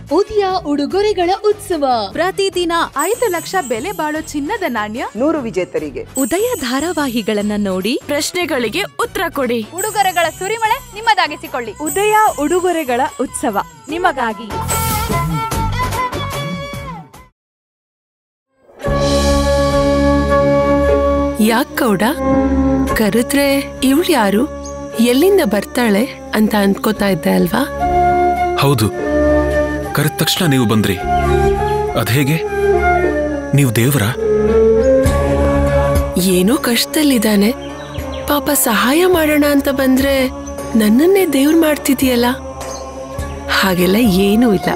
ಉದಯ ಉಡುಗೊರೆಗಳ ಉತ್ಸವ ಪ್ರತಿದಿನ ಐದು ಲಕ್ಷ ಬೆಲೆ ಬಾಳೋ ಚಿನ್ನದ ನಾಣ್ಯ ನೂರು ವಿಜೇತರಿಗೆ ಉದಯ ಧಾರಾವಾಹಿಗಳನ್ನ ನೋಡಿ ಪ್ರಶ್ನೆಗಳಿಗೆ ಉತ್ತರ ಕೊಡಿ ಉಡುಗೊರೆಗಳ ಸುರಿಮಳೆ ನಿಮ್ಮದಾಗಿಸಿಕೊಳ್ಳಿ ಉದಯ ಉಡುಗೊರೆಗಳ ಉತ್ಸವ ನಿಮಗಾಗಿ ಯಾಕ್ ಗೌಡ ಕರೆದ್ರೆ ಇವಳು ಯಾರು ಎಲ್ಲಿಂದ ಬರ್ತಾಳೆ ಅಂತ ಅನ್ಕೋತಾ ಇದ್ದೆ ಅಲ್ವಾ ಹೌದು ಕರೆದ ತಕ್ಷಣ ನೀವು ಬಂದ್ರಿ ಅದ್ಹೇಗೆ ನೀವು ದೇವರ ಏನೋ ಕಷ್ಟದಲ್ಲಿದ್ದಾನೆ ಪಾಪ ಸಹಾಯ ಮಾಡೋಣ ಅಂತ ಬಂದ್ರೆ ನನ್ನನ್ನೇ ದೇವ್ರು ಮಾಡ್ತಿದೀಯಲ್ಲ ಹಾಗೆಲ್ಲ ಏನೂ ಇಲ್ಲ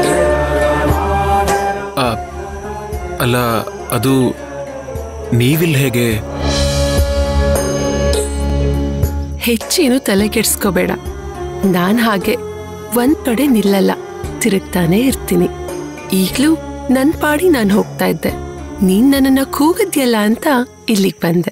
ಅಲ್ಲ ಅದು ನೀವಿಲ್ ಹೇಗೆ ಹೆಚ್ಚೇನು ತಲೆ ಕೆಡ್ಸ್ಕೋಬೇಡ ನಾನ್ ಹಾಗೆ ಒಂದ್ ಕಡೆ ನಿಲ್ಲಲ್ಲ ತಿರುಗ್ತಾನೆ ಇರ್ತೀನಿ ಈಗ್ಲೂ ನನ್ ಪಾಡಿ ನಾನ್ ಹೋಗ್ತಾ ಇದ್ದೆ ನೀನ್ ನನ್ನನ್ನ ಕೂಗದ್ಯಲ್ಲ ಅಂತ ಇಲ್ಲಿಗ್ ಬಂದೆ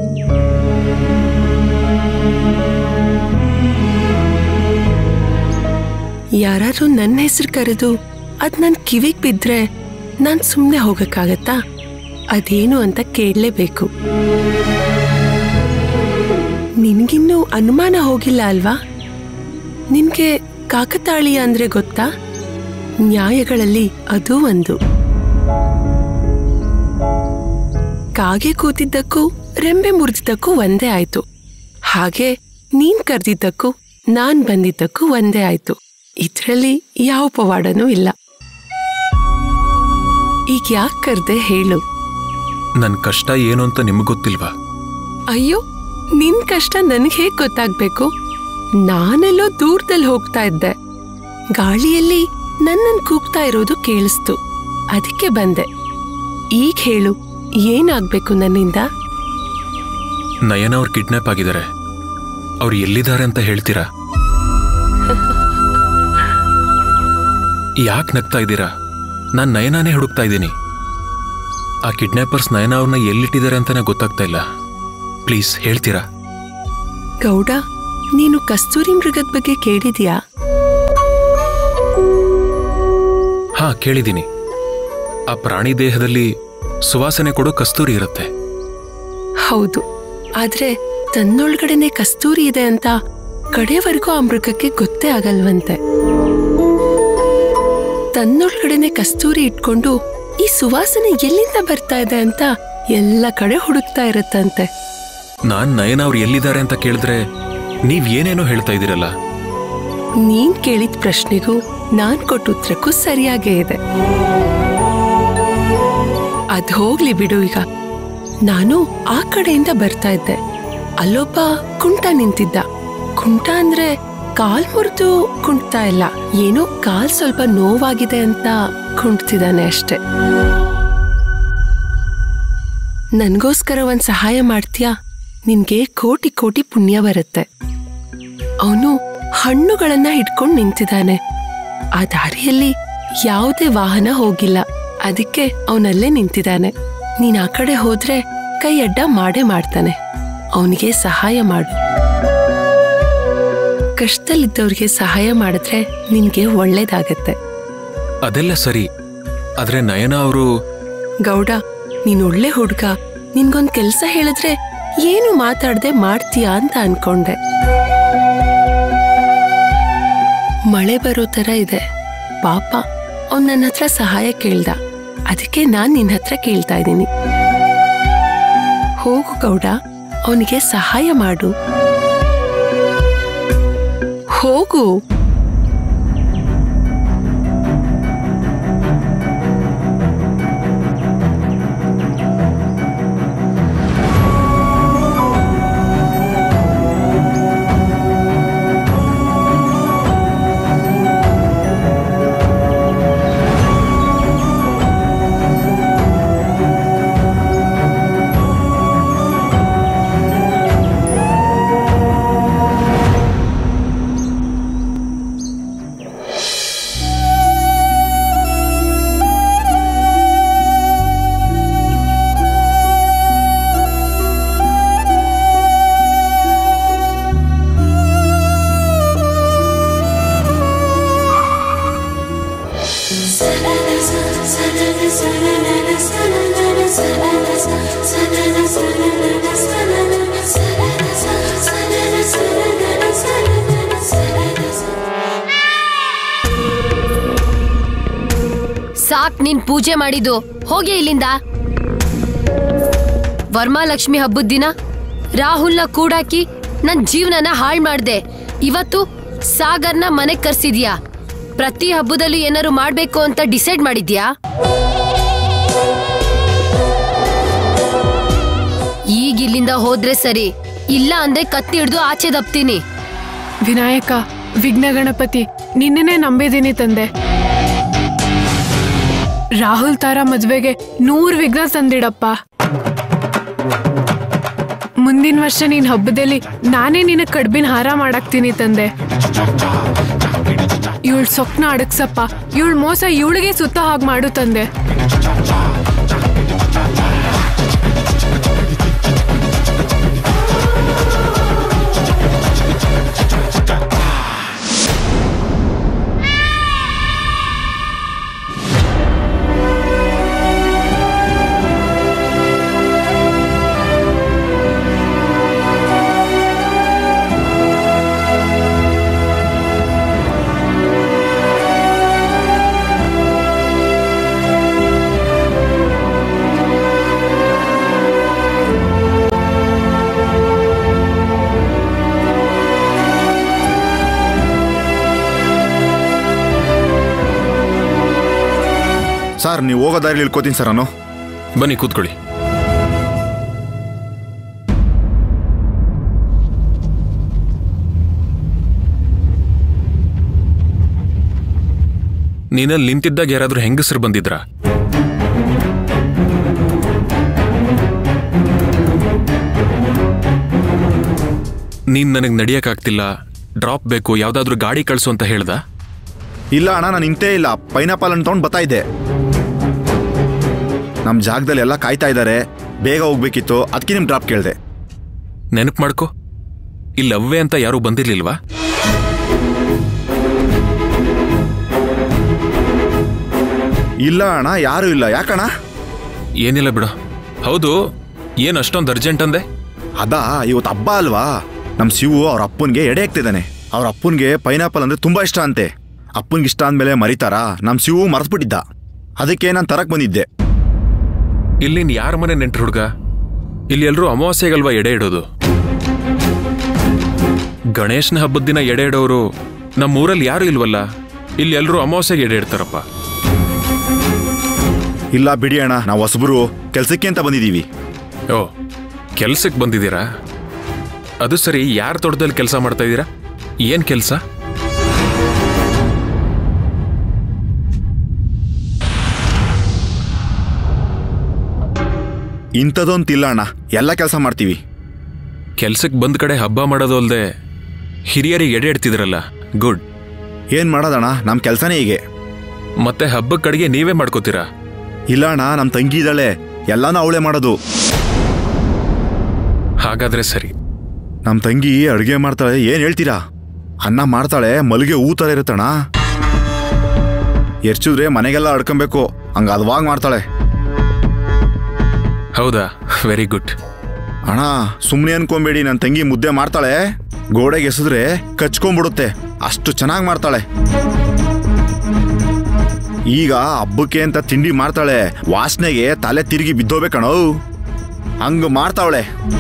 ಯಾರಾದ್ರೂ ನನ್ನ ಹೆಸರು ಕರೆದು ಅದ್ ನನ್ ಕಿವಿಗ್ ಬಿದ್ರೆ ನಾನ್ ಸುಮ್ನೆ ಹೋಗಕ್ಕಾಗತ್ತಾ ಅದೇನು ಅಂತ ಕೇಳಲೇಬೇಕು ನಿನ್ಗಿನ್ನೂ ಅನುಮಾನ ಹೋಗಿಲ್ಲ ಅಲ್ವಾ ನಿನ್ಗೆ ಕಾಕತಾಳೀಯ ಅಂದ್ರೆ ಗೊತ್ತಾ ನ್ಯಾಯಗಳಲ್ಲಿ ಅದೂ ಒಂದು ಕಾಗೆ ಕೂತಿದ್ದಕ್ಕೂ ರೆಂಬೆ ಮುರಿದಿದ್ದಕ್ಕೂ ಒಂದೇ ಆಯ್ತು ಹಾಗೆ ನೀನ್ ಕರೆದಿದ್ದಕ್ಕೂ ನಾನ್ ಬಂದಿದ್ದಕ್ಕೂ ಒಂದೇ ಆಯ್ತು ಇದ್ರಲ್ಲಿ ಯಾವ ಪವಾಡನೂ ಇಲ್ಲ ಈಗ ಯಾಕೆ ಕರ್ದೆ ಹೇಳು ನನ್ ಕಷ್ಟ ಏನು ಅಂತ ನಿಮ್ಗೆ ಗೊತ್ತಿಲ್ವಾ ಅಯ್ಯೋ ನಿನ್ ಕಷ್ಟ ನನಗೆ ಹೇಗ್ ಗೊತ್ತಾಗ್ಬೇಕು ನಾನೆಲ್ಲೋ ದೂರದಲ್ಲಿ ಹೋಗ್ತಾ ಇದ್ದೆ ಗಾಳಿಯಲ್ಲಿ ನನ್ನನ್ ಕೂಗ್ತಾ ಇರೋದು ಕೇಳಿಸ್ತು ಅದಕ್ಕೆ ಬಂದೆ ಈಗ ಹೇಳು ಏನಾಗ್ಬೇಕು ನನ್ನಿಂದ ನಯನ ಅವ್ರು ಕಿಡ್ನಾಪ್ ಆಗಿದ್ದಾರೆ ಅವ್ರು ಎಲ್ಲಿದ್ದಾರೆ ಅಂತ ಹೇಳ್ತೀರಾ ಯಾಕೆ ನಗ್ತಾ ಇದ್ದೀರಾ ನಾನ್ ನಯನಾನೇ ಹುಡುಕ್ತಾ ಇದ್ದೀನಿ ಆ ಕಿಡ್ನಾಪರ್ಸ್ ನಯನ ಅವ್ರನ್ನ ಎಲ್ಲಿಟ್ಟಿದ್ದಾರೆ ಅಂತಾನೆ ಗೊತ್ತಾಗ್ತಾ ಇಲ್ಲ ಪ್ಲೀಸ್ ಹೇಳ್ತೀರಾ ಗೌಡ ನೀನು ಕಸ್ತೂರಿ ಮೃಗದ ಬಗ್ಗೆ ಕೇಳಿದ್ಯಾ ಹಾ ಕೇಳಿದ್ದೀನಿ ಆ ಪ್ರಾಣಿ ದೇಹದಲ್ಲಿ ಸುವಾಸನೆ ಕೊಡೋ ಕಸ್ತೂರಿ ಇರುತ್ತೆ ಹೌದು ಆದ್ರೆ ತನ್ನೊಳಗಡೆನೆ ಕಸ್ತೂರಿ ಇದೆ ಅಂತ ಕಡೆವರೆಗೂ ಆ ಮೃಗಕ್ಕೆ ಗೊತ್ತೇ ಆಗಲ್ವಂತೆ ತನ್ನೊಳಗಡೆನೆ ಕಸ್ತೂರಿ ಇಟ್ಕೊಂಡು ಈ ಸುವಾಸನೆ ಎಲ್ಲಿಂದ ಬರ್ತಾ ಇದೆ ಅಂತ ಎಲ್ಲ ಕಡೆ ಹುಡುಕ್ತಾ ಇರುತ್ತಂತೆ ನಾನ್ ನಯನ ಅವ್ರು ಎಲ್ಲಿದ್ದಾರೆ ಅಂತ ಕೇಳಿದ್ರೆ ನೀವ್ ಏನೇನೋ ಹೇಳ್ತಾ ಇದ್ದೀರಲ್ಲ ನೀನ್ ಕೇಳಿದ ಪ್ರಶ್ನೆಗೂ ನಾನ್ ಕೊಟ್ಟ ಉತ್ತರಕ್ಕೂ ಸರಿಯಾಗೇ ಇದೆ ಅದ್ ಹೋಗ್ಲಿ ಬಿಡು ಈಗ ನಾನು ಆ ಕಡೆಯಿಂದ ಬರ್ತಾ ಇದ್ದೆ ಅಲ್ಲೊಬ್ಬ ಕುಂಟ ನಿಂತಿದ್ದ ಕುಂಟ ಅಂದ್ರೆ ಕಾಲ್ ಮುರಿದು ಕುಂಟ್ತಾ ಇಲ್ಲ ಏನೋ ಕಾಲ್ ಸ್ವಲ್ಪ ನೋವಾಗಿದೆ ಅಂತ ಕುಂಟ್ತಿದ್ದಾನೆ ಅಷ್ಟೆ ನನ್ಗೋಸ್ಕರ ಒಂದ್ ಸಹಾಯ ಮಾಡ್ತೀಯಾ ನಿನ್ಗೆ ಕೋಟಿ ಕೋಟಿ ಪುಣ್ಯ ಬರುತ್ತೆ ಅವನು ಹಣ್ಣುಗಳನ್ನ ಹಿಡ್ಕೊಂಡು ನಿಂತಿದ್ದಾನೆ ಆ ದಾರಿಯಲ್ಲಿ ಯಾವುದೇ ವಾಹನ ಹೋಗಿಲ್ಲ ಅದಕ್ಕೆ ಅವನಲ್ಲೇ ನಿಂತಿದ್ದಾನೆ ನೀನ್ ಆ ಕಡೆ ಹೋದ್ರೆ ಕೈ ಅಡ್ಡ ಮಾಡೇ ಮಾಡ್ತಾನೆ ಅವನಿಗೆ ಸಹಾಯ ಮಾಡು ಕಷ್ಟದಲ್ಲಿದ್ದವ್ರಿಗೆ ಸಹಾಯ ಮಾಡಿದ್ರೆ ನಿನ್ಗೆ ಒಳ್ಳೇದಾಗತ್ತೆ ಅದೆಲ್ಲ ಸರಿ ಆದ್ರೆ ನಯನ ಅವರು ಗೌಡ ನೀನ್ ಒಳ್ಳೆ ಹುಡ್ಗ ನಿನ್ಗೊಂದ್ ಕೆಲ್ಸ ಹೇಳಿದ್ರೆ ಏನು ಮಾತಾಡ್ದೆ ಮಾಡ್ತೀಯಾ ಅಂತ ಅನ್ಕೊಂಡೆ ಮಳೆ ಬರೋ ತರ ಇದೆ ಪಾಪ ಅವ್ನ್ ನನ್ನ ಹತ್ರ ಸಹಾಯ ಕೇಳ್ದ ಅದಕ್ಕೆ ನಾನ್ ನಿನ್ ಹತ್ರ ಕೇಳ್ತಾ ಇದ್ದೀನಿ ಹೋಗು ಗೌಡ ಅವನಿಗೆ ಸಹಾಯ ಮಾಡು ಹೋಗು ಸಾಕ್ ನೀನ್ ಪೂಜೆ ಮಾಡಿದ್ದು ಹೋಗೆ ಇಲ್ಲಿಂದ ವರ್ಮಾಲಕ್ಷ್ಮಿ ಹಬ್ಬದ ದಿನ ರಾಹುಲ್ನ ಕೂಡಾಕಿ ನನ್ ಜೀವನನ ಹಾಳ್ ಮಾಡ್ದೆ ಇವತ್ತು ಸಾಗರ್ನ ಮನೆಗ್ ಕರ್ಸಿದ್ಯಾ ಪ್ರತಿ ಹಬ್ಬದಲ್ಲೂ ಏನಾರು ಮಾಡ್ಬೇಕು ಅಂತ ಡಿಸೈಡ್ ಮಾಡಿದ್ಯಾ ಈಗ ಇಲ್ಲಿಂದ ಹೋದ್ರೆ ಸರಿ ಇಲ್ಲ ಅಂದ್ರೆ ಕತ್ತಿ ಹಿಡ್ದು ಆಚೆ ದಪ್ತೀನಿ ವಿನಾಯಕ ವಿಘ್ನ ಗಣಪತಿ ನಿನ್ನೆನೆ ನಂಬಿದೀನಿ ತಂದೆ ರಾಹುಲ್ ತಾರ ಮದ್ವೆಗೆ ನೂರ್ ವಿಘ್ನ ತಂದಿಡಪ್ಪ ಮುಂದಿನ ವರ್ಷ ನೀನ್ ಹಬ್ಬದಲ್ಲಿ ನಾನೇ ನಿನ್ನ ಕಡ್ಬಿನ ಹಾರ ಮಾಡಾಕ್ತೀನಿ ತಂದೆ ಇವಳ ಸೊಕ್ನ ಅಡಗ್ಸಪ್ಪ ಇವಳ ಮೋಸ ಇವಳಿಗೆ ಸುತ್ತ ಹಾಗೆ ಮಾಡು ತಂದೆ ಸರ್ ನೀವು ಹೋಗೋ ದಾರಿಲಿ ಇಳ್ಕೋತೀನಿ ಸರ್ ನಾನು ಬನ್ನಿ ಕೂತ್ಕೊಳ್ಳಿ ನೀನಲ್ಲಿ ನಿಂತಿದ್ದಾಗ ಯಾರಾದ್ರೂ ಹೆಂಗಸರು ಬಂದಿದ್ರಾ ನೀನ್ ನನಗೆ ನಡಿಯಕ್ಕಾಗ್ತಿಲ್ಲ ಡ್ರಾಪ್ ಬೇಕು ಯಾವ್ದಾದ್ರೂ ಗಾಡಿ ಕಳ್ಸು ಅಂತ ಹೇಳ್ದ ಇಲ್ಲ ಅಣ್ಣ ನಾನು ನಿಂತೇ ಇಲ್ಲ ಪೈನಾಪಲ್ ಅನ್ನು ತೊಗೊಂಡು ಬರ್ತಾ ಇದ್ದೆ ನಮ್ಮ ಜಾಗದಲ್ಲಿ ಎಲ್ಲ ಕಾಯ್ತಾ ಇದ್ದಾರೆ ಬೇಗ ಹೋಗ್ಬೇಕಿತ್ತು ಅದಕ್ಕೆ ನಿಮ್ ಡ್ರಾಪ್ ಕೇಳಿದೆ ನೆನಪು ಮಾಡ್ಕೊ ಇಲ್ಲಿ ಅವ್ವೆ ಅಂತ ಯಾರೂ ಬಂದಿರ್ಲಿಲ್ವಾ ಇಲ್ಲ ಅಣ್ಣ ಯಾರೂ ಇಲ್ಲ ಯಾಕಣ್ಣ ಏನಿಲ್ಲ ಬಿಡು ಹೌದು ಏನು ಅಷ್ಟೊಂದು ಅರ್ಜೆಂಟ್ ಅಂದೆ ಅದಾ ಇವತ್ತು ಹಬ್ಬ ಅಲ್ವಾ ನಮ್ಮ ಶಿವು ಅವ್ರ ಅಪ್ಪನ್ಗೆ ಎಡೆ ಹಾಕ್ತಿದ್ದಾನೆ ಅವ್ರ ಅಪ್ಪನ್ಗೆ ಪೈನಾಪಲ್ ಅಂದ್ರೆ ತುಂಬಾ ಇಷ್ಟ ಅಂತೆ ಅಪ್ಪನ್ಗೆ ಇಷ್ಟ ಅಂದ್ಮೇಲೆ ಮರಿತಾರಾ ನಮ್ಮ ಶಿವು ಮರೆತ್ಬಿಟ್ಟಿದ್ದ ಅದಕ್ಕೆ ನಾನು ತರಕ್ ಬಂದಿದ್ದೆ ಇಲ್ಲಿ ಯಾರ ಮನೆ ನೆಂಟ್ರು ಹುಡ್ಗ ಇಲ್ಲಿ ಎಲ್ರೂ ಅಮಾವಾಸ್ಯೆಗಲ್ವಾ ಎಡೆ ಇಡೋದು ಗಣೇಶನ ಹಬ್ಬದ ದಿನ ಎಡೆ ಇಡೋರು ನಮ್ಮ ಊರಲ್ಲಿ ಯಾರು ಇಲ್ವಲ್ಲ ಇಲ್ಲಿ ಎಲ್ರೂ ಅಮಾವಾಸ್ಯೆಗೆ ಎಡೆ ಇಡ್ತಾರಪ್ಪ ಇಲ್ಲ ಬಿಡಿ ಅಣ್ಣ ನಾವು ಹೊಸಬರು ಕೆಲ್ಸಕ್ಕೆ ಅಂತ ಬಂದಿದ್ದೀವಿ ಓ ಕೆಲ್ಸಕ್ಕೆ ಬಂದಿದ್ದೀರಾ ಅದು ಸರಿ ಯಾರ ತೋಟದಲ್ಲಿ ಕೆಲಸ ಮಾಡ್ತಾ ಇದ್ದೀರಾ ಏನ್ ಕೆಲಸ ಇಂಥದ್ದೊಂತಿಲ್ಲ ಅಣ್ಣ ಎಲ್ಲ ಕೆಲಸ ಮಾಡ್ತೀವಿ ಕೆಲ್ಸಕ್ಕೆ ಬಂದ ಕಡೆ ಹಬ್ಬ ಮಾಡೋದು ಅಲ್ದೆ ಹಿರಿಯರಿಗೆ ಎಡೆ ಇಡ್ತಿದ್ರಲ್ಲ ಗುಡ್ ಏನ್ ಮಾಡೋದಣ್ಣ ನಮ್ಮ ಕೆಲಸನೇ ಹೀಗೆ ಮತ್ತೆ ಹಬ್ಬಕ್ಕೆ ಅಡಿಗೆ ನೀವೇ ಮಾಡ್ಕೋತೀರಾ ಇಲ್ಲ ಅಣ್ಣ ನಮ್ಮ ತಂಗಿ ಇದ್ದಾಳೆ ಎಲ್ಲಾನು ಅವಳೇ ಮಾಡೋದು ಹಾಗಾದ್ರೆ ಸರಿ ನಮ್ಮ ತಂಗಿ ಅಡುಗೆ ಮಾಡ್ತಾಳೆ ಏನ್ ಹೇಳ್ತೀರಾ ಅನ್ನ ಮಾಡ್ತಾಳೆ ಮಲ್ಲಿಗೆ ಹೂ ಥರ ಇರುತ್ತಣ್ಣ ಎರ್ಚಿದ್ರೆ ಮನೆಗೆಲ್ಲ ಅಡ್ಕೊಬೇಕು ಹಂಗ ಅದ್ವಾಗ ಮಾಡ್ತಾಳೆ ಹೌದಾ ವೆರಿ ಗುಡ್ ಅಣ್ಣ ಸುಮ್ಮನೆ ಅನ್ಕೊಂಬೇಡಿ ನನ್ನ ತಂಗಿ ಮುದ್ದೆ ಮಾಡ್ತಾಳೆ ಗೋಡೆಗೆ ಎಸೆದ್ರೆ ಕಚ್ಕೊಂಡ್ಬಿಡುತ್ತೆ ಅಷ್ಟು ಚೆನ್ನಾಗಿ ಮಾಡ್ತಾಳೆ ಈಗ ಹಬ್ಬಕ್ಕೆ ಅಂತ ತಿಂಡಿ ಮಾಡ್ತಾಳೆ ವಾಸನೆಗೆ ತಲೆ ತಿರುಗಿ ಬಿದ್ದೋಬೇಕಣೋ ಹಂಗ ಮಾಡ್ತಾವಳೆ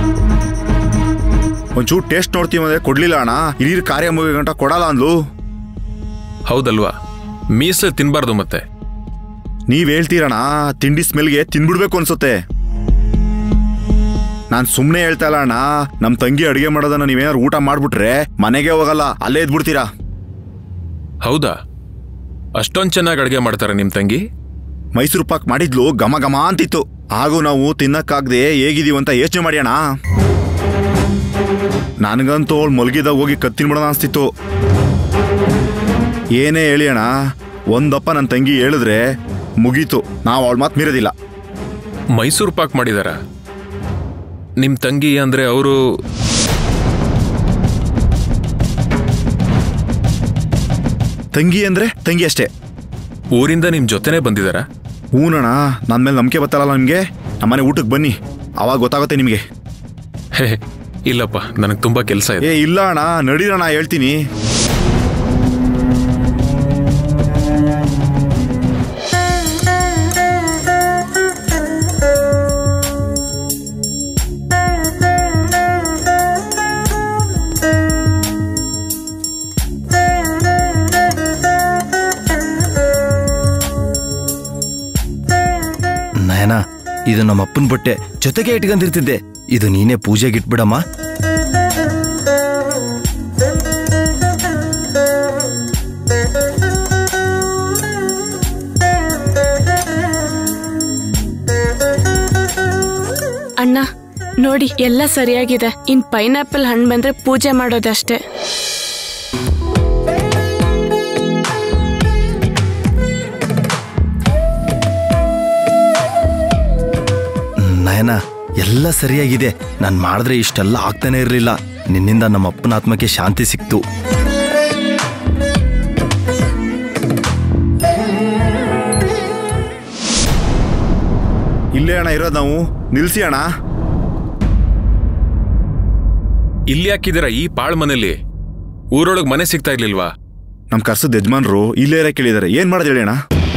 ಒಂಚೂರು ಟೇಸ್ಟ್ ನೋಡ್ತೀವಿ ಅಂದ್ರೆ ಕೊಡ್ಲಿಲ್ಲ ಅಣ್ಣ ಹಿರಿಯರ್ ಕಾರ್ಯ ಮುಗಿ ಗಂಟ ಕೊಡಲ್ಲ ಅಂದ್ಲು ಹೌದಲ್ವಾ ಮೀಸೆ ತಿನ್ಬಾರ್ದು ಮತ್ತೆ ನೀವ್ ಹೇಳ್ತೀರಣ್ಣ ತಿಂಡಿ ಸ್ಮೆಲ್ಗೆ ತಿನ್ಬಿಡ್ಬೇಕು ಅನ್ಸುತ್ತೆ ನಾನ್ ಸುಮ್ನೆ ಹೇಳ್ತಾ ಇಲ್ಲ ಅಣ್ಣ ನಮ್ ತಂಗಿ ಅಡಿಗೆ ಮಾಡೋದನ್ನ ನೀವೇನಾದ್ರು ಊಟ ಮಾಡ್ಬಿಟ್ರೆ ಮನೆಗೆ ಹೋಗಲ್ಲ ಅಲ್ಲೇ ಇದ್ಬಿಡ್ತೀರಾ ಹೌದಾ ಅಷ್ಟೊಂದ್ ಚೆನ್ನಾಗಿ ಅಡ್ಗೆ ಮಾಡ್ತಾರೆ ನಿಮ್ ತಂಗಿ ಮೈಸೂರು ಪಾಕ್ ಮಾಡಿದ್ಲು ಘಮ ಘಮ ಅಂತಿತ್ತು ಹಾಗೂ ನಾವು ತಿನ್ನಕ್ಕಾಗ್ದೆ ಹೇಗಿದೀವಿ ಅಂತ ಯೋಚನೆ ಮಾಡ್ಯಾಣ ನನಗಂತೂ ಅವಳು ಮಲಗಿದಾಗ ಹೋಗಿ ಕತ್ತಿನ್ಬಿಡೋಣ ಅನ್ಸ್ತಿತ್ತು ಏನೇ ಹೇಳಿ ಅಣ್ಣ ಒಂದಪ್ಪ ನನ್ನ ತಂಗಿ ಹೇಳಿದ್ರೆ ಮುಗೀತು ನಾವು ಅವಳ ಮಾತು ಮೀರೋದಿಲ್ಲ ಮೈಸೂರು ಪಾಕ್ ಮಾಡಿದಾರ ನಿಮ್ ತಂಗಿ ಅಂದ್ರೆ ಅವರು ತಂಗಿ ಅಂದ್ರೆ ತಂಗಿ ಅಷ್ಟೇ ಊರಿಂದ ನಿಮ್ ಜೊತೆನೆ ಬಂದಿದಾರ ಹೂನಣ್ಣ ನನ್ನ ಮೇಲೆ ನಂಬಿಕೆ ಬತ್ತಲ್ಲ ನಿಮಗೆ ನಮ್ಮನೆ ಊಟಕ್ಕೆ ಬನ್ನಿ ಅವಾಗ ಗೊತ್ತಾಗುತ್ತೆ ನಿಮಗೆ ಹೇ ಇಲ್ಲಪ್ಪ ನನಗೆ ತುಂಬಾ ಕೆಲಸ ಇದೆ ಏ ಇಲ್ಲ ಅಣ್ಣ ನಡೀರಣ್ಣ ಹೇಳ್ತೀನಿ ನಯನ ಇದು ನಮ್ಮ ಅಪ್ಪನ ಬಟ್ಟೆ ಜೊತೆಗೆ ಇಟ್ಕೊಂಡಿರ್ತಿದ್ದೆ ಇದು ನೀನೇ ಪೂಜೆಗೆ ಇಟ್ಬಿಡಮ್ಮ ಅಣ್ಣ ನೋಡಿ ಎಲ್ಲ ಸರಿಯಾಗಿದೆ ಇನ್ ಪೈನಾಪಲ್ ಹಣ್ಣು ಬಂದ್ರೆ ಪೂಜೆ ಮಾಡೋದಷ್ಟೇ ನಯನ ಎಲ್ಲ ಸರಿಯಾಗಿದೆ ನಾನು ಮಾಡಿದ್ರೆ ಇಷ್ಟೆಲ್ಲ ಆಗ್ತಾನೆ ಇರಲಿಲ್ಲ ನಿನ್ನಿಂದ ನಮ್ಮ ಅಪ್ಪನ ಆತ್ಮಕ್ಕೆ ಶಾಂತಿ ಸಿಕ್ತು ಇಲ್ಲೇ ಅಣ್ಣ ಇರೋದು ನಾವು ನಿಲ್ಸಿ ಅಣ್ಣ ಇಲ್ಲಿ ಹಾಕಿದಿರ ಈ ಪಾಳ್ ಮನೇಲಿ ಊರೊಳಗ್ ಮನೆ ಸಿಗ್ತಾ ಇರ್ಲಿಲ್ವಾ ನಮ್ಮ ಕರ್ಸದ ಯಜಮಾನ್ರು ಇಲ್ಲೇ ಇರಕ್ಕೆ ಕೇಳಿದ್ದಾರೆ ಏನ್ ಮಾಡೋದು ಹೇಳಿ ಅಣ್ಣ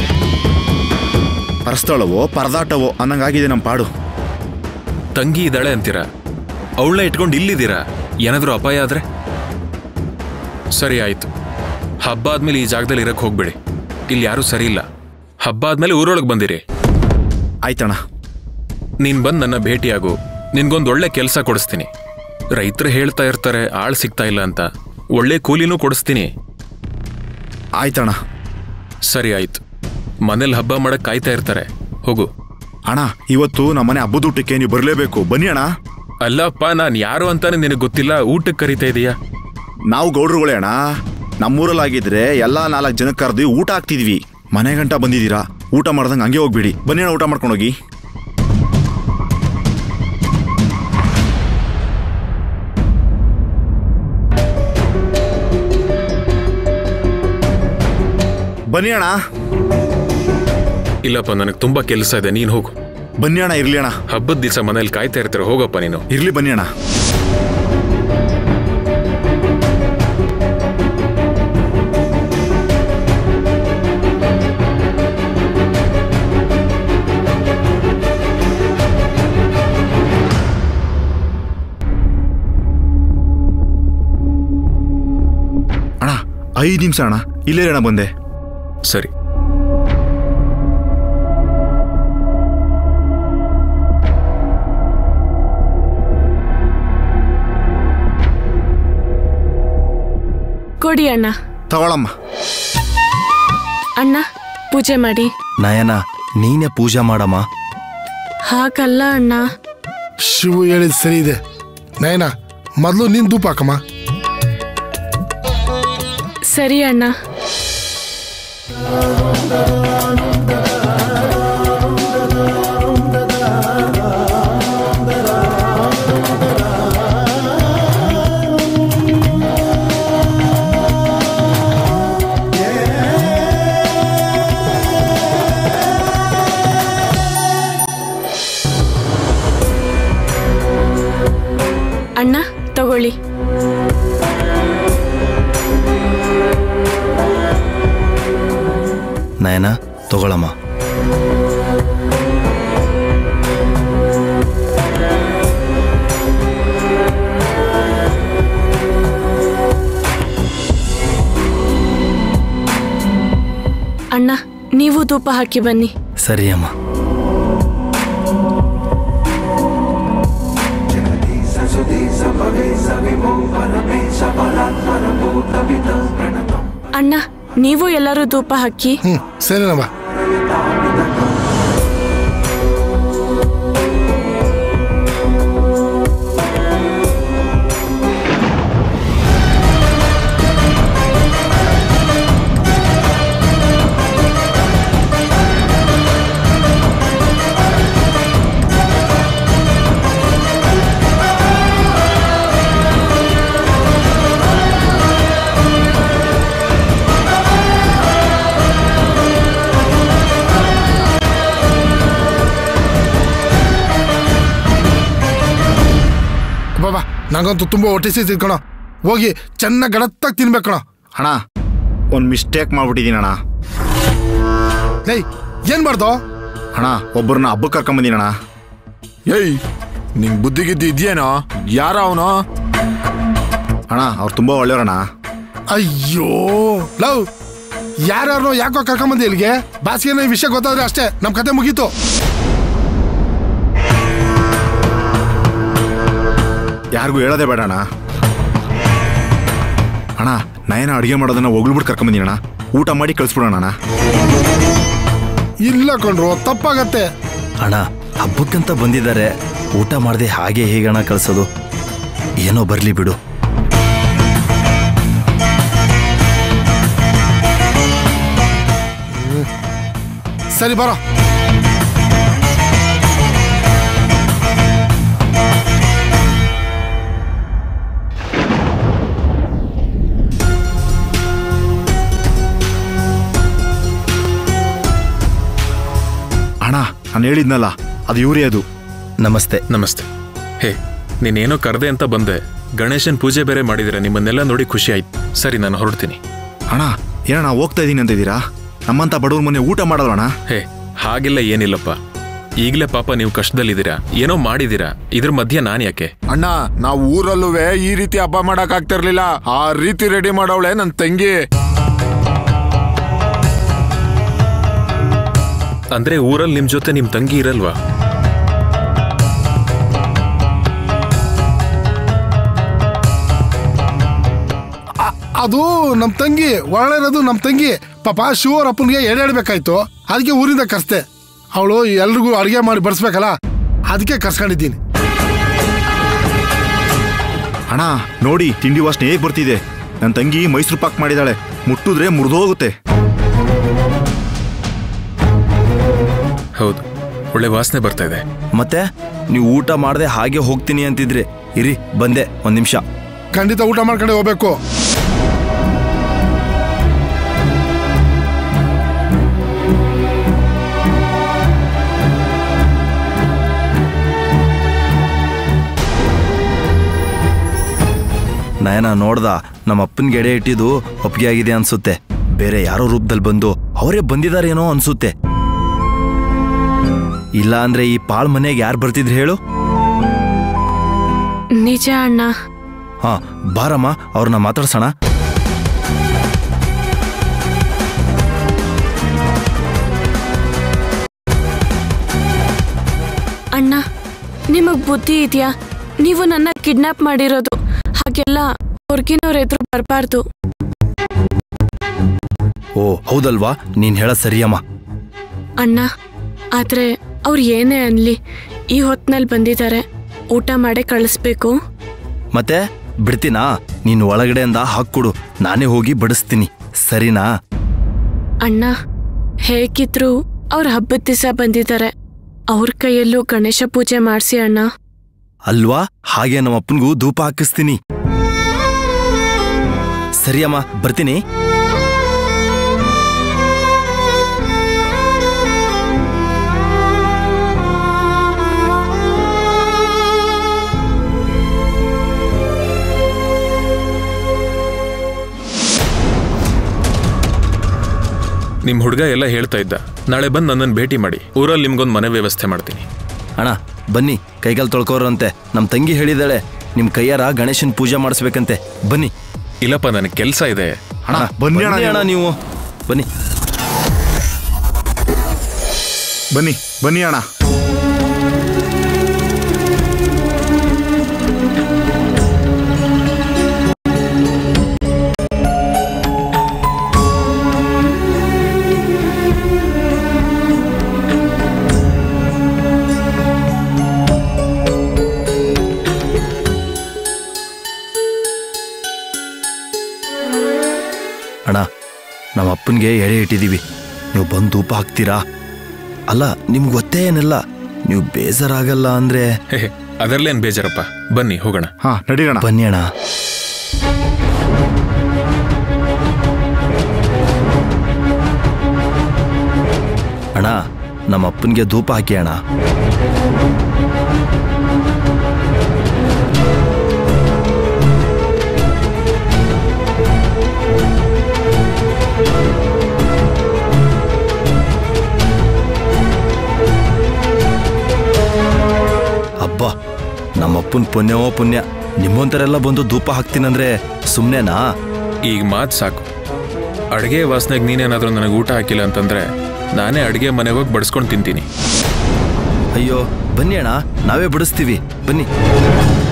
ಪರಸ್ಥಳವೋ ಪರದಾಟವೋ ಅನ್ನಂಗಾಗಿದೆ ನಮ್ಮ ಪಾಡು ತಂಗಿ ಇದ್ದಾಳೆ ಅಂತೀರ ಅವಳನ್ನ ಇಟ್ಕೊಂಡು ಇಲ್ಲಿದ್ದೀರಾ ಏನಾದ್ರೂ ಅಪಾಯ ಆದ್ರೆ ಸರಿ ಆಯ್ತು ಹಬ್ಬ ಆದ್ಮೇಲೆ ಈ ಜಾಗದಲ್ಲಿ ಇರಕ್ ಹೋಗ್ಬೇಡಿ ಇಲ್ಲಿ ಯಾರೂ ಸರಿ ಇಲ್ಲ ಹಬ್ಬ ಆದ್ಮೇಲೆ ಊರೊಳಗೆ ಬಂದಿರಿ ಆಯ್ತಣ್ಣ ನೀನ್ ಬಂದು ನನ್ನ ಭೇಟಿಯಾಗು ನಿನ್ಗೊಂದು ಒಳ್ಳೆ ಕೆಲಸ ಕೊಡಿಸ್ತೀನಿ ರೈತರು ಹೇಳ್ತಾ ಇರ್ತಾರೆ ಆಳ್ ಸಿಗ್ತಾ ಇಲ್ಲ ಅಂತ ಒಳ್ಳೆ ಕೂಲಿನೂ ಕೊಡಿಸ್ತೀನಿ ಆಯ್ತಣ್ಣ ಸರಿ ಆಯ್ತು ಮನೇಲಿ ಹಬ್ಬ ಮಾಡಕ್ ಕಾಯ್ತಾ ಇರ್ತಾರೆ ಹೋಗು ಅಣ್ಣ ಇವತ್ತು ನಮ್ಮನೆ ಹಬ್ಬದ ಊಟಕ್ಕೆ ನೀವು ಬರಲೇಬೇಕು ಬನ್ನಿ ಅಣ್ಣ ಅಲ್ಲಪ್ಪ ನಾನು ಯಾರು ಅಂತಾನೆ ನಿನಗೆ ಗೊತ್ತಿಲ್ಲ ಊಟಕ್ಕೆ ಕರಿತಾ ಇದೀಯಾ ನಾವು ಗೌಡ್ರುಗಳೇ ಅಣ್ಣ ನಮ್ಮೂರಲ್ಲಾಗಿದ್ರೆ ಎಲ್ಲಾ ನಾಲ್ಕು ಜನಕ್ಕೆ ಕರೆದು ಊಟ ಹಾಕ್ತಿದ್ವಿ ಮನೆ ಗಂಟ ಬಂದಿದ್ದೀರಾ ಊಟ ಮಾಡ್ದಂಗೆ ಹಂಗೆ ಹೋಗ್ಬಿಡಿ ಬನ್ನಿ ಅಣ್ಣ ಊಟ ಮಾಡ್ಕೊಂಡೋಗಿ ಬನ್ನಿ ಅಣ್ಣ ಇಲ್ಲಪ್ಪ ನನಗೆ ತುಂಬಾ ಕೆಲಸ ಇದೆ ನೀನು ಹೋಗು ಬನ್ನಿ ಅಣ್ಣ ಇರ್ಲಿ ಅಣ್ಣ ಹಬ್ಬದ ದಿವಸ ಮನೇಲಿ ಕಾಯ್ತಾ ಇರ್ತಾರೆ ಹೋಗಪ್ಪ ನೀನು ಇರ್ಲಿ ಬನ್ನಿ ಅಣ್ಣ ಅಣ್ಣ ಐದು ನಿಮಿಷ ಅಣ್ಣ ಇಲ್ಲೇ ಅಣ್ಣ ಬಂದೆ ಸರಿ ಕೊಡಿ ಅಣ್ಣ ತಗೊಳಮ್ಮ ಅಣ್ಣ ಪೂಜೆ ಮಾಡಿ ನಯನ ನೀನೇ ಪೂಜೆ ಮಾಡಮ್ಮ ಹಾಗಲ್ಲ ಅಣ್ಣ ಶಿವು ಹೇಳಿದ್ ಸರಿ ಇದೆ ನಯನ ಮೊದಲು ನೀನ್ ಧೂಪ ಹಾಕಮ್ಮ ಸರಿ ಅಣ್ಣ ಅಣ್ಣ ತಗೊಳ್ಳಿ ನಯನ ತಗೊಳಮ್ಮ ಅಣ್ಣ ನೀವು ಧೂಪ ಹಾಕಿ ಬನ್ನಿ ಸರಿ ಅಮ್ಮ ಅಣ್ಣ ನೀವು ಎಲ್ಲರೂ ಧೂಪ ಹಾಕಿ ಹ್ಮ್ ಸರಿನಮ್ಮ ನಂಗಂತೂ ತುಂಬ ಹೊಟ್ಟೆ ಸಿಗ್ತಿದ್ ಕಣ ಹೋಗಿ ಚೆನ್ನಾಗಿ ಗಡತ್ತಾಗಿ ತಿನ್ಬೇಕು ಕಣ ಅಣ್ಣ ಒಂದು ಮಿಸ್ಟೇಕ್ ಮಾಡ್ಬಿಟ್ಟಿದ್ದೀನಿ ಅಣ್ಣ ಏಯ್ ಏನ್ ಮಾಡ್ದೋ ಅಣ್ಣ ಒಬ್ಬರನ್ನ ಹಬ್ಬಕ್ಕೆ ಕರ್ಕೊಂಬಂದಿನಿ ಅಣ್ಣ ಏಯ್ ನಿಂಗ್ ಬುದ್ಧಿ ಗಿದ್ದಿ ಇದ್ಯೇನೋ ಯಾರ ಅವನು ಅಣ್ಣ ಅವ್ರು ತುಂಬ ಒಳ್ಳೆಯವ್ರಣ್ಣ ಅಯ್ಯೋ ಲವ್ ಯಾರ್ಯಾರೋ ಯಾಕೋ ಕರ್ಕೊಂಬಂದಿ ಇಲ್ಲಿಗೆ ಬಾಸಿಗೆ ಈ ವಿಷಯ ಗೊತ್ತಾದ್ರೆ ಅಷ್ಟೇ ನಮ್ ಕತೆ ಮುಗೀತು ಯಾರಿಗೂ ಹೇಳೋದೇ ಬೇಡ ಅಣ್ಣ ಅಣ್ಣ ನಯನ ಅಡುಗೆ ಮಾಡೋದನ್ನ ಒಗ್ಲ್ಬಿಟ್ಟು ಕರ್ಕೊಂಬಂದಿನಿ ಅಣ್ಣ ಊಟ ಮಾಡಿ ಕಳಿಸ್ಬಿಡೋಣ ಅಣ್ಣ ಇಲ್ಲ ಕಣ್ರು ತಪ್ಪಾಗತ್ತೆ ಅಣ್ಣ ಹಬ್ಬಕ್ಕಂತ ಬಂದಿದ್ದಾರೆ ಊಟ ಮಾಡದೆ ಹಾಗೆ ಹೇಗಣ ಕಳ್ಸೋದು ಏನೋ ಬರ್ಲಿ ಬಿಡು ಸರಿ ಬರೋ ಅಣ್ಣ ನಾನು ಹೇಳಿದ್ನಲ್ಲ ಅದು ಇವರೇ ಅದು ನಮಸ್ತೆ ನಮಸ್ತೆ ಹೇ ನೀನೇನೋ ಕರೆದೆ ಅಂತ ಬಂದೆ ಗಣೇಶನ್ ಪೂಜೆ ಬೇರೆ ಮಾಡಿದಿರ ನಿಮ್ಮನ್ನೆಲ್ಲ ನೋಡಿ ಖುಷಿ ಆಯ್ತು ಸರಿ ನಾನು ಹೊರಡ್ತೀನಿ ಅಣ್ಣ ಏನಣ್ಣ ಹೋಗ್ತಾ ಇದ್ದೀನಿ ಅಂತ ಇದ್ದೀರಾ ನಮ್ಮಂತ ಬಡವ್ರ ಮನೆ ಊಟ ಮಾಡಲ್ವಣ್ಣ ಹೇ ಹಾಗೆಲ್ಲ ಏನಿಲ್ಲಪ್ಪ ಈಗಲೇ ಪಾಪ ನೀವು ಕಷ್ಟದಲ್ಲಿದ್ದೀರಾ ಏನೋ ಮಾಡಿದ್ದೀರಾ ಇದ್ರ ಮಧ್ಯೆ ನಾನು ಯಾಕೆ ಅಣ್ಣ ನಾವು ಊರಲ್ಲೂ ಈ ರೀತಿ ಹಬ್ಬ ಮಾಡಕ್ ಆಗ್ತಿರ್ಲಿಲ್ಲ ಆ ರೀತಿ ರೆಡಿ ಮಾಡವಳೆ ನನ್ ತಂಗಿ ಅಂದ್ರೆ ಊರಲ್ಲಿ ನಿಮ್ ಜೊತೆ ನಿಮ್ ತಂಗಿ ಇರಲ್ವಾ ಅದು ನಮ್ ತಂಗಿ ಒಳ್ಳೆಯದು ನಮ್ ತಂಗಿ ಪಾಪ ಶಿವರ್ ಅಪ್ಪನಿಗೆ ಎಡೆಡ್ಬೇಕಾಯ್ತು ಅದಕ್ಕೆ ಊರಿಂದ ಕರ್ಸ್ದೆ ಅವಳು ಎಲ್ರಿಗೂ ಅಡುಗೆ ಮಾಡಿ ಬಡಿಸ್ಬೇಕಲ್ಲ ಅದಕ್ಕೆ ಕರ್ಸ್ಕೊಂಡಿದ್ದೀನಿ ಅಣ್ಣ ನೋಡಿ ತಿಂಡಿ ವಾಸನೆ ಹೇಗೆ ಬರ್ತಿದೆ ನನ್ನ ತಂಗಿ ಮೈಸೂರು ಪಾಕ್ ಮಾಡಿದಾಳೆ ಮುಟ್ಟಿದ್ರೆ ಮುರಿದೋಗುತ್ತೆ ಹೌದು ಒಳ್ಳೆ ವಾಸನೆ ಬರ್ತಾ ಇದೆ ಮತ್ತೆ ನೀವು ಊಟ ಮಾಡದೆ ಹಾಗೆ ಹೋಗ್ತೀನಿ ಅಂತಿದ್ರಿ ಇರಿ ಬಂದೆ ಒಂದ್ ನಿಮಿಷ ಖಂಡಿತ ಊಟ ಮಾಡ್ಕೊಂಡೆ ಹೋಗ್ಬೇಕು ನಯನ ನೋಡ್ದ ನಮ್ಮ ಅಪ್ಪನಿಗೆ ಎಡೆ ಇಟ್ಟಿದ್ದು ಒಪ್ಪಿಗೆ ಆಗಿದೆ ಅನ್ಸುತ್ತೆ ಬೇರೆ ಯಾರೋ ರೂಪದಲ್ಲಿ ಬಂದು ಅವರೇ ಬಂದಿದಾರೇನೋ ಅನ್ಸುತ್ತೆ ಇಲ್ಲ ಅಂದ್ರೆ ಈ ಪಾಳ್ ಮನೆಗೆ ಯಾರು ಬರ್ತಿದ್ರು ಹೇಳು ನಿಜ ಅಣ್ಣ ಹಾ ಬಾರಮ್ಮ ಅವ್ರನ್ನ ಮಾತಾಡ್ಸೋಣ ಅಣ್ಣ ನಿಮಗ್ ಬುದ್ಧಿ ಇದೆಯಾ ನೀವು ನನ್ನ ಕಿಡ್ನಾಪ್ ಮಾಡಿರೋದು ಹಾಗೆಲ್ಲ ಹೊರ್ಗಿನವ್ರ ಎದುರು ಬರಬಾರ್ದು ಓ ಹೌದಲ್ವಾ ನೀನ್ ಹೇಳ ಸರಿಯಮ್ಮ ಅಣ್ಣ ಆದ್ರೆ ಅವ್ರು ಏನೇ ಅನ್ಲಿ ಈ ಹೊತ್ನಲ್ಲಿ ಬಂದಿದ್ದಾರೆ ಊಟ ಮಾಡೇ ಕಳಿಸ್ಬೇಕು ಮತ್ತೆ ಬಿಡ್ತೀನಾ ನೀನು ಒಳಗಡೆಯಿಂದ ಹಾಕ್ಕೊಡು ನಾನೇ ಹೋಗಿ ಬಡಿಸ್ತೀನಿ ಸರಿನಾ ಅಣ್ಣ ಹೇಗಿದ್ರು ಅವ್ರ ಹಬ್ಬದ ದಿವಸ ಬಂದಿದ್ದಾರೆ ಅವ್ರ ಕೈಯಲ್ಲೂ ಗಣೇಶ ಪೂಜೆ ಮಾಡಿಸಿ ಅಣ್ಣ ಅಲ್ವಾ ಹಾಗೆ ನಮ್ಮ ಅಪ್ಪನಿಗೂ ಧೂಪ ಹಾಕಿಸ್ತೀನಿ ಸರಿಯಮ್ಮ ಬರ್ತೀನಿ ನಿಮ್ ಹುಡುಗ ಎಲ್ಲ ಹೇಳ್ತಾ ಇದ್ದ ನಾಳೆ ಬಂದು ನನ್ನನ್ನು ಭೇಟಿ ಮಾಡಿ ಊರಲ್ಲಿ ನಿಮ್ಗೊಂದು ಮನೆ ವ್ಯವಸ್ಥೆ ಮಾಡ್ತೀನಿ ಅಣ್ಣ ಬನ್ನಿ ಕೈಕಾಲು ತೊಳ್ಕೋರಂತೆ ನಮ್ಮ ತಂಗಿ ಹೇಳಿದಾಳೆ ನಿಮ್ಮ ಕೈಯಾರ ಗಣೇಶನ್ ಪೂಜೆ ಮಾಡಿಸ್ಬೇಕಂತೆ ಬನ್ನಿ ಇಲ್ಲಪ್ಪ ನನಗೆ ಕೆಲಸ ಇದೆ ಅಣ್ಣ ಬನ್ನಿ ಅಣ್ಣ ಅಣ್ಣ ನೀವು ಬನ್ನಿ ಬನ್ನಿ ಬನ್ನಿ ಅಣ್ಣ ಅಣ್ಣ ನಮ್ಮ ಅಪ್ಪನಿಗೆ ಎಡೆ ಇಟ್ಟಿದ್ದೀವಿ ನೀವು ಬಂದು ಧೂಪ ಹಾಕ್ತೀರಾ ಅಲ್ಲ ನಿಮ್ಗೆ ಗೊತ್ತೇ ಏನಿಲ್ಲ ನೀವು ಬೇಜಾರಾಗಲ್ಲ ಅಂದ್ರೆ ಹೇ ಅದರಲ್ಲೇನು ಬೇಜಾರಪ್ಪ ಬನ್ನಿ ಹೋಗೋಣ ಹಾ ನಡೀರೋಣ ಬನ್ನಿ ಅಣ್ಣ ಅಣ್ಣ ನಮ್ಮ ಅಪ್ಪನಿಗೆ ಧೂಪ ಹಾಕಿ ಅಣ್ಣ ಅಪ್ಪನ ಪುಣ್ಯವೋ ಪುಣ್ಯ ನಿಮ್ಮಂತರೆಲ್ಲ ಬಂದು ಧೂಪ ಹಾಕ್ತೀನಂದ್ರೆ ಸುಮ್ಮನೆನಾ ಈಗ ಮಾತು ಸಾಕು ಅಡುಗೆ ವಾಸನೆಗೆ ನೀನೇನಾದರೂ ನನಗೆ ಊಟ ಹಾಕಿಲ್ಲ ಅಂತಂದ್ರೆ ನಾನೇ ಅಡುಗೆ ಮನೆಗೆ ಹೋಗಿ ಬಡಿಸ್ಕೊಂಡು ತಿಂತೀನಿ ಅಯ್ಯೋ ಬನ್ನಿ ಅಣ್ಣ ನಾವೇ ಬಿಡಿಸ್ತೀವಿ ಬನ್ನಿ